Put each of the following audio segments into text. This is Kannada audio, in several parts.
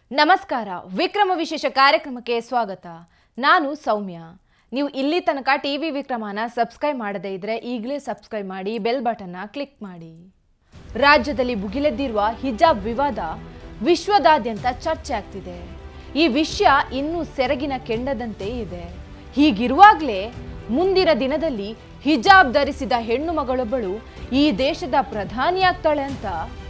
ನಮಸ್ಕಾರ ವಿಕ್ರಮ ವಿಶೇಷ ಕಾರ್ಯಕ್ರಮಕ್ಕೆ ಸ್ವಾಗತ ನಾನು ಸೌಮ್ಯ ನೀವು ಇಲ್ಲಿ ತನಕ ಟಿ ವಿ ವಿಕ್ರಮನ ಸಬ್ಸ್ಕ್ರೈಬ್ ಮಾಡದೇ ಇದ್ರೆ ಈಗಲೇ ಸಬ್ಸ್ಕ್ರೈಬ್ ಮಾಡಿ ಬೆಲ್ ಬಟನ್ನ ಕ್ಲಿಕ್ ಮಾಡಿ ರಾಜ್ಯದಲ್ಲಿ ಭುಗಿಲೆದ್ದಿರುವ ಹಿಜಾಬ್ ವಿವಾದ ವಿಶ್ವದಾದ್ಯಂತ ಚರ್ಚೆ ಆಗ್ತಿದೆ ಈ ವಿಷಯ ಇನ್ನೂ ಸೆರಗಿನ ಕೆಂಡದಂತೆ ಇದೆ ಹೀಗಿರುವಾಗಲೇ ಮುಂದಿನ ದಿನದಲ್ಲಿ ಹಿಜಾಬ್ ಧರಿಸಿದ ಹೆಣ್ಣು ಮಗಳೊಬ್ಬಳು ಈ ದೇಶದ ಪ್ರಧಾನಿಯಾಗ್ತಾಳೆ ಅಂತ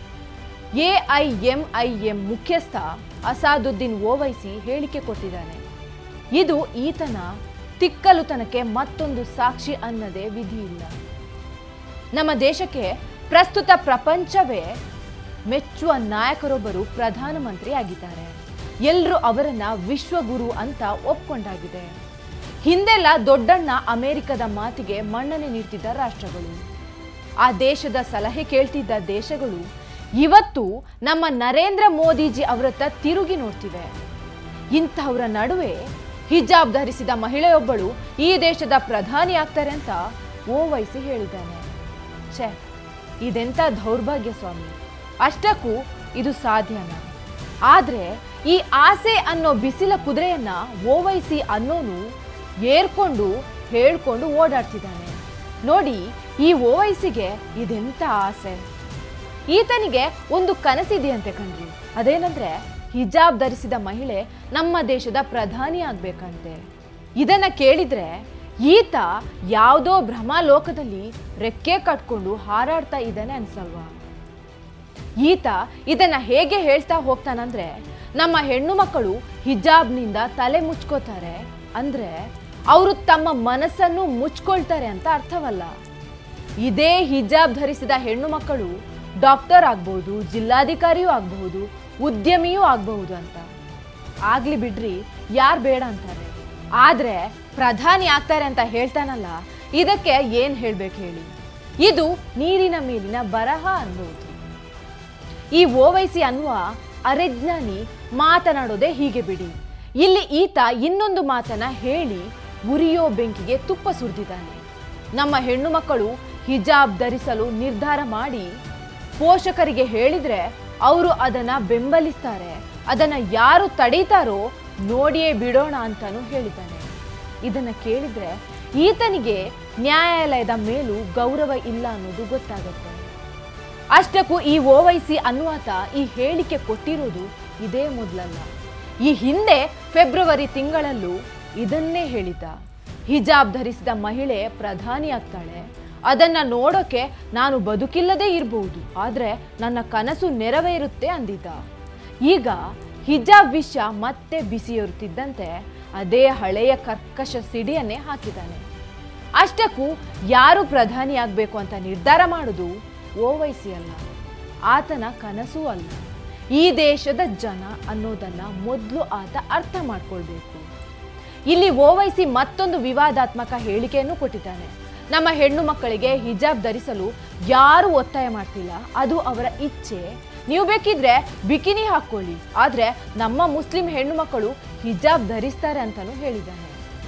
ಎಐಎಂಐಎಂ ಮುಖ್ಯಸ್ಥ ಅಸಾದುದ್ದೀನ್ ಓವೈಸಿ ಹೇಳಿಕೆ ಕೊಟ್ಟಿದ್ದಾನೆ ಇದು ಈತನ ತಿಕ್ಕಲುತನಕ್ಕೆ ಮತ್ತೊಂದು ಸಾಕ್ಷಿ ಅನ್ನದೇ ವಿಧಿ ಇಲ್ಲ ನಮ್ಮ ದೇಶಕ್ಕೆ ಪ್ರಸ್ತುತ ಪ್ರಪಂಚವೇ ಮೆಚ್ಚುವ ನಾಯಕರೊಬ್ಬರು ಪ್ರಧಾನಮಂತ್ರಿ ಆಗಿದ್ದಾರೆ ಎಲ್ಲರೂ ಅವರನ್ನ ವಿಶ್ವಗುರು ಅಂತ ಒಪ್ಕೊಂಡಾಗಿದೆ ಹಿಂದೆಲ್ಲ ದೊಡ್ಡಣ್ಣ ಅಮೆರಿಕದ ಮಾತಿಗೆ ಮನ್ನಣೆ ನೀಡ್ತಿದ್ದ ರಾಷ್ಟ್ರಗಳು ಆ ದೇಶದ ಸಲಹೆ ಕೇಳ್ತಿದ್ದ ದೇಶಗಳು ಇವತ್ತು ನಮ್ಮ ನರೇಂದ್ರ ಮೋದಿಜಿ ಅವರತ್ತ ತಿರುಗಿ ನೋಡ್ತಿವೆ ಇಂಥವರ ನಡುವೆ ಹಿಜಾಬ್ ಧರಿಸಿದ ಮಹಿಳೆಯೊಬ್ಬಳು ಈ ದೇಶದ ಪ್ರಧಾನಿ ಆಗ್ತಾರೆ ಅಂತ ಓವೈಸಿ ಹೇಳಿದ್ದಾನೆ ಛೇ ಇದೆಂಥ ದೌರ್ಭಾಗ್ಯ ಸ್ವಾಮಿ ಅಷ್ಟಕ್ಕೂ ಇದು ಸಾಧ್ಯನಾ ಆದ್ರೆ ಈ ಆಸೆ ಅನ್ನೋ ಬಿಸಿಲ ಕುದುರೆಯನ್ನ ಓವೈಸಿ ಅನ್ನೋನು ಏರ್ಕೊಂಡು ಹೇಳ್ಕೊಂಡು ಓಡಾಡ್ತಿದ್ದಾನೆ ನೋಡಿ ಈ ಓವೈಸಿಗೆ ಇದೆಂಥ ಆಸೆ ಈತನಿಗೆ ಒಂದು ಕನಸಿದೆಯಂತೆ ಕಣ್ರಿ ಅದೇನಂದ್ರೆ ಹಿಜಾಬ್ ಧರಿಸಿದ ಮಹಿಳೆ ನಮ್ಮ ದೇಶದ ಪ್ರಧಾನಿ ಆಗ್ಬೇಕಂತೆ ಇದನ್ನ ಕೇಳಿದ್ರೆ ಈತ ಯಾವುದೋ ಭ್ರಮಾಲೋಕದಲ್ಲಿ ರೆಕ್ಕೆ ಕಟ್ಕೊಂಡು ಹಾರಾಡ್ತಾ ಇದ್ದಾನೆ ಅನ್ಸಲ್ವಾ ಈತ ಇದನ್ನ ಹೇಗೆ ಹೇಳ್ತಾ ಹೋಗ್ತಾನಂದ್ರೆ ನಮ್ಮ ಹೆಣ್ಣು ಮಕ್ಕಳು ಹಿಜಾಬ್ನಿಂದ ತಲೆ ಮುಚ್ಕೋತಾರೆ ಅಂದ್ರೆ ಅವರು ತಮ್ಮ ಮನಸ್ಸನ್ನು ಮುಚ್ಕೊಳ್ತಾರೆ ಅಂತ ಅರ್ಥವಲ್ಲ ಇದೇ ಹಿಜಾಬ್ ಧರಿಸಿದ ಹೆಣ್ಣು ಮಕ್ಕಳು ಡಾಕ್ಟರ್ ಆಗ್ಬಹುದು ಜಿಲ್ಲಾಧಿಕಾರಿಯೂ ಆಗಬಹುದು ಉದ್ಯಮಿಯೂ ಆಗಬಹುದು ಅಂತ ಆಗ್ಲಿ ಬಿಡ್ರಿ ಯಾರು ಬೇಡ ಅಂತಾರೆ ಆದ್ರೆ ಪ್ರಧಾನಿ ಆಗ್ತಾರೆ ಅಂತ ಹೇಳ್ತಾನಲ್ಲ ಇದಕ್ಕೆ ಏನ್ ಹೇಳ್ಬೇಕು ಹೇಳಿ ಇದು ನೀರಿನ ಮೇಲಿನ ಬರಹ ಅನ್ಬಹುದು ಈ ಓವೈಸಿ ಅನ್ನುವ ಅರೆಜ್ಞಾನಿ ಮಾತನಾಡೋದೇ ಹೀಗೆ ಬಿಡಿ ಇಲ್ಲಿ ಈತ ಇನ್ನೊಂದು ಮಾತನ್ನ ಹೇಳಿ ಉರಿಯೋ ಬೆಂಕಿಗೆ ತುಪ್ಪ ಸುರಿದಿದ್ದಾನೆ ನಮ್ಮ ಹೆಣ್ಣು ಮಕ್ಕಳು ಹಿಜಾಬ್ ಧರಿಸಲು ನಿರ್ಧಾರ ಮಾಡಿ ಪೋಷಕರಿಗೆ ಹೇಳಿದ್ರೆ ಅವರು ಅದನ್ನ ಬೆಂಬಲಿಸ್ತಾರೆ ಅದನ್ನ ಯಾರು ತಡೀತಾರೋ ನೋಡಿಯೇ ಬಿಡೋಣ ಅಂತಾನು ಹೇಳಿದ್ದಾನೆ ಇದನ್ನ ಕೇಳಿದ್ರೆ ಈತನಿಗೆ ನ್ಯಾಯಾಲಯದ ಮೇಲೂ ಗೌರವ ಇಲ್ಲ ಅನ್ನೋದು ಗೊತ್ತಾಗುತ್ತೆ ಅಷ್ಟಕ್ಕೂ ಈ ಓವೈಸಿ ಅನ್ನುವಾತ ಈ ಹೇಳಿಕೆ ಕೊಟ್ಟಿರೋದು ಇದೇ ಮೊದಲಲ್ಲ ಈ ಹಿಂದೆ ಫೆಬ್ರವರಿ ತಿಂಗಳಲ್ಲೂ ಇದನ್ನೇ ಹೇಳಿದ್ದ ಹಿಜಾಬ್ ಧರಿಸಿದ ಮಹಿಳೆ ಪ್ರಧಾನಿ ಆಗ್ತಾಳೆ ಅದನ್ನ ನೋಡೋಕೆ ನಾನು ಬದುಕಿಲ್ಲದೆ ಇರಬಹುದು ಆದ್ರೆ ನನ್ನ ಕನಸು ನೆರವೇರುತ್ತೆ ಅಂದಿದ್ದ ಈಗ ಹಿಜಾಬ್ ವಿಷಯ ಮತ್ತೆ ಬಿಸಿಯುರುತ್ತಿದ್ದಂತೆ ಅದೇ ಹಳೆಯ ಕರ್ಕಶ ಸಿಡಿಯನ್ನೇ ಹಾಕಿದ್ದಾನೆ ಅಷ್ಟಕ್ಕೂ ಯಾರು ಪ್ರಧಾನಿ ಆಗಬೇಕು ಅಂತ ನಿರ್ಧಾರ ಮಾಡೋದು ಓವೈಸಿ ಅಲ್ಲ ಆತನ ಕನಸೂ ಅಲ್ಲ ಈ ದೇಶದ ಜನ ಅನ್ನೋದನ್ನ ಮೊದಲು ಆತ ಅರ್ಥ ಮಾಡ್ಕೊಳ್ಬೇಕು ಇಲ್ಲಿ ಓವೈಸಿ ಮತ್ತೊಂದು ವಿವಾದಾತ್ಮಕ ಹೇಳಿಕೆಯನ್ನು ಕೊಟ್ಟಿದ್ದಾನೆ ನಮ್ಮ ಹೆಣ್ಣು ಮಕ್ಕಳಿಗೆ ಹಿಜಾಬ್ ಧರಿಸಲು ಯಾರು ಒತ್ತಾಯ ಮಾಡ್ತಿಲ್ಲ ಅದು ಅವರ ಇಚ್ಛೆ ನೀವು ಬೇಕಿದ್ರೆ ಬಿಕಿನಿ ಹಾಕೊಳ್ಳಿ ಆದ್ರೆ ನಮ್ಮ ಮುಸ್ಲಿಂ ಹೆಣ್ಣು ಮಕ್ಕಳು ಹಿಜಾಬ್ ಧರಿಸ್ತಾರೆ ಅಂತಾನು ಹೇಳಿದ್ದಾನೆ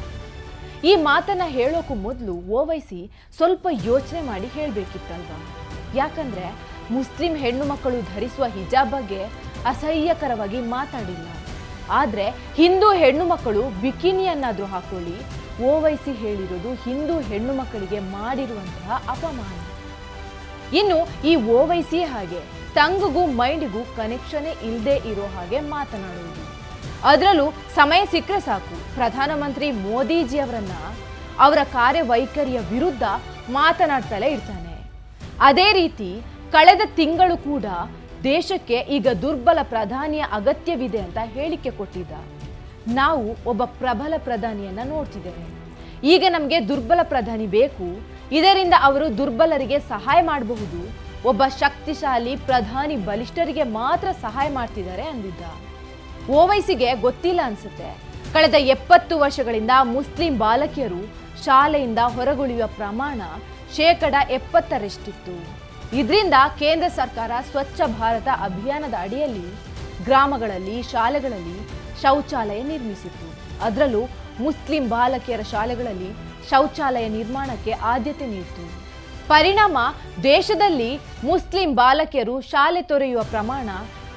ಈ ಮಾತನ್ನ ಹೇಳೋಕು ಮೊದಲು ಓವೈಸಿ ಸ್ವಲ್ಪ ಯೋಚನೆ ಮಾಡಿ ಹೇಳಬೇಕಿತ್ತಲ್ವಾ ಯಾಕಂದ್ರೆ ಮುಸ್ಲಿಂ ಹೆಣ್ಣು ಮಕ್ಕಳು ಧರಿಸುವ ಹಿಜಾಬ್ ಬಗ್ಗೆ ಅಸಹ್ಯಕರವಾಗಿ ಮಾತಾಡಿಲ್ಲ ಆದ್ರೆ ಹಿಂದೂ ಹೆಣ್ಣು ಮಕ್ಕಳು ಬಿಕಿನಿಯನ್ನಾದ್ರೂ ಹಾಕೊಳ್ಳಿ ಓವೈಸಿ ಹೇಳಿರೋದು ಹಿಂದೂ ಹೆಣ್ಣು ಮಕ್ಕಳಿಗೆ ಮಾಡಿರುವಂತಹ ಅಪಮಾನ ಇನ್ನು ಈ ಓವೈಸಿ ಹಾಗೆ ಟಂಗ್ಗೂ ಮೈಂಡ್ಗೂ ಕನೆಕ್ಷನೇ ಇಲ್ಲದೆ ಇರೋ ಹಾಗೆ ಮಾತನಾಡುವುದು ಅದರಲ್ಲೂ ಸಮಯ ಸಿಕ್ಕರೆ ಸಾಕು ಪ್ರಧಾನಮಂತ್ರಿ ಮೋದಿಜಿ ಅವರನ್ನ ಅವರ ಕಾರ್ಯವೈಖರಿಯ ವಿರುದ್ಧ ಮಾತನಾಡ್ತಲೇ ಇರ್ತಾನೆ ಅದೇ ರೀತಿ ಕಳೆದ ತಿಂಗಳು ಕೂಡ ದೇಶಕ್ಕೆ ಈಗ ದುರ್ಬಲ ಪ್ರಧಾನಿಯ ಅಗತ್ಯವಿದೆ ಅಂತ ಹೇಳಿಕೆ ಕೊಟ್ಟಿದ್ದ ನಾವು ಒಬ್ಬ ಪ್ರಬಲ ಪ್ರಧಾನಿಯನ್ನ ನೋಡ್ತಿದ್ದೇವೆ ಈಗ ನಮಗೆ ದುರ್ಬಲ ಪ್ರಧಾನಿ ಬೇಕು ಇದರಿಂದ ಅವರು ದುರ್ಬಲರಿಗೆ ಸಹಾಯ ಮಾಡಬಹುದು ಒಬ್ಬ ಶಕ್ತಿಶಾಲಿ ಪ್ರಧಾನಿ ಬಲಿಷ್ಠರಿಗೆ ಮಾತ್ರ ಸಹಾಯ ಮಾಡ್ತಿದ್ದಾರೆ ಅಂದಿದ್ದ ಓವೈಸಿಗೆ ಗೊತ್ತಿಲ್ಲ ಅನ್ಸುತ್ತೆ ಕಳೆದ ಎಪ್ಪತ್ತು ವರ್ಷಗಳಿಂದ ಮುಸ್ಲಿಂ ಬಾಲಕಿಯರು ಶಾಲೆಯಿಂದ ಹೊರಗುಳಿಯುವ ಪ್ರಮಾಣ ಶೇಕಡ ಎಪ್ಪತ್ತರಷ್ಟಿತ್ತು ಇದರಿಂದ ಕೇಂದ್ರ ಸರ್ಕಾರ ಸ್ವಚ್ಛ ಭಾರತ ಅಭಿಯಾನದ ಅಡಿಯಲ್ಲಿ ಗ್ರಾಮಗಳಲ್ಲಿ ಶಾಲೆಗಳಲ್ಲಿ ಶೌಚಾಲಯ ನಿರ್ಮಿಸಿತ್ತು ಅದರಲ್ಲೂ ಮುಸ್ಲಿಂ ಬಾಲಕಿಯರ ಶಾಲೆಗಳಲ್ಲಿ ಶೌಚಾಲಯ ನಿರ್ಮಾಣಕ್ಕೆ ಆದ್ಯತೆ ನೀಡಿತು ಪರಿಣಾಮ ದೇಶದಲ್ಲಿ ಮುಸ್ಲಿಂ ಬಾಲಕಿಯರು ಶಾಲೆ ತೊರೆಯುವ ಪ್ರಮಾಣ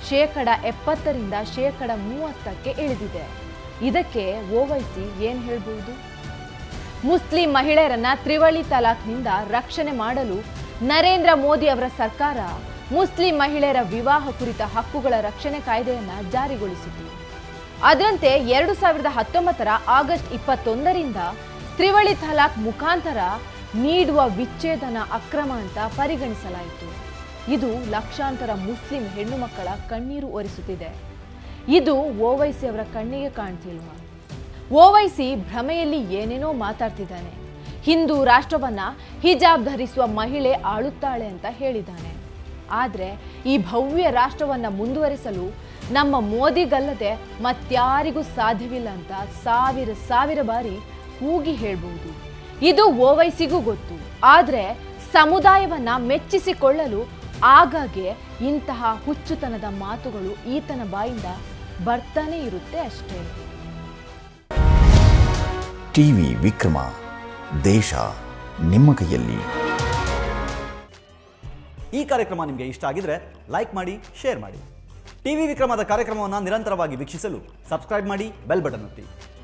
ಶೇಕಡ ಎಪ್ಪತ್ತರಿಂದ ಶೇಕಡ ಮೂವತ್ತಕ್ಕೆ ಇಳಿದಿದೆ ಇದಕ್ಕೆ ಓವೈಸಿ ಏನ್ ಹೇಳ್ಬಹುದು ಮುಸ್ಲಿಂ ಮಹಿಳೆಯರನ್ನ ತ್ರಿವಳಿ ತಲಾಖ್ನಿಂದ ರಕ್ಷಣೆ ಮಾಡಲು ನರೇಂದ್ರ ಮೋದಿ ಅವರ ಸರ್ಕಾರ ಮುಸ್ಲಿಂ ಮಹಿಳೆಯರ ವಿವಾಹ ಕುರಿತ ಹಕ್ಕುಗಳ ರಕ್ಷಣೆ ಕಾಯ್ದೆಯನ್ನ ಜಾರಿಗೊಳಿಸಿತು ಅದರಂತೆ ಎರಡು ಸಾವಿರದ ಹತ್ತೊಂಬತ್ತರ ಆಗಸ್ಟ್ ಇಪ್ಪತ್ತೊಂದರಿಂದ ತ್ರಿವಳಿ ತಲಾಖ್ ಮುಖಾಂತರ ನೀಡುವ ವಿಚ್ಛೇದನ ಅಕ್ರಮ ಅಂತ ಪರಿಗಣಿಸಲಾಯಿತು ಇದು ಲಕ್ಷಾಂತರ ಮುಸ್ಲಿಂ ಹೆಣ್ಣು ಮಕ್ಕಳ ಕಣ್ಣೀರು ಒರೆಸುತ್ತಿದೆ ಇದು ಓವೈಸಿ ಅವರ ಕಣ್ಣಿಗೆ ಕಾಣ್ತಿಲ್ವಾ ಓವೈಸಿ ಭ್ರಮೆಯಲ್ಲಿ ಏನೇನೋ ಮಾತಾಡ್ತಿದ್ದಾನೆ ಹಿಂದೂ ರಾಷ್ಟ್ರವನ್ನ ಹಿಜಾಬ್ ಧರಿಸುವ ಮಹಿಳೆ ಆಳುತ್ತಾಳೆ ಅಂತ ಹೇಳಿದ್ದಾನೆ ಆದರೆ ಈ ಭವ್ಯ ರಾಷ್ಟ್ರವನ್ನ ಮುಂದುವರಿಸಲು ನಮ್ಮ ಮೋದಿಗಲ್ಲದೆ ಮತ್ಯಾರಿಗೂ ಸಾಧ್ಯವಿಲ್ಲ ಅಂತ ಸಾವಿರ ಸಾವಿರ ಬಾರಿ ಕೂಗಿ ಹೇಳ್ಬಹುದು ಇದು ಓವೈಸಿಗೂ ಗೊತ್ತು ಆದರೆ ಸಮುದಾಯವನ್ನ ಮೆಚ್ಚಿಸಿಕೊಳ್ಳಲು ಆಗಾಗ್ಗೆ ಇಂತಹ ಹುಚ್ಚುತನದ ಮಾತುಗಳು ಈತನ ಬಾಯಿಂದ ಬರ್ತಾನೆ ಇರುತ್ತೆ ಅಷ್ಟೇ ಟಿವಿ ವಿಕ್ರಮ ದೇಶ ನಿಮ್ಮ ಕೈಯಲ್ಲಿ ಈ ಕಾರ್ಯಕ್ರಮ ನಿಮಗೆ ಇಷ್ಟ ಆಗಿದ್ರೆ ಲೈಕ್ ಮಾಡಿ ಶೇರ್ ಮಾಡಿ ಟಿವಿ ವಿಕ್ರಮದ ಕಾರ್ಯಕ್ರಮವನ್ನು ನಿರಂತರವಾಗಿ ವೀಕ್ಷಿಸಲು ಸಬ್ಸ್ಕ್ರೈಬ್ ಮಾಡಿ ಬೆಲ್ ಬಟನ್ ಒತ್ತಿ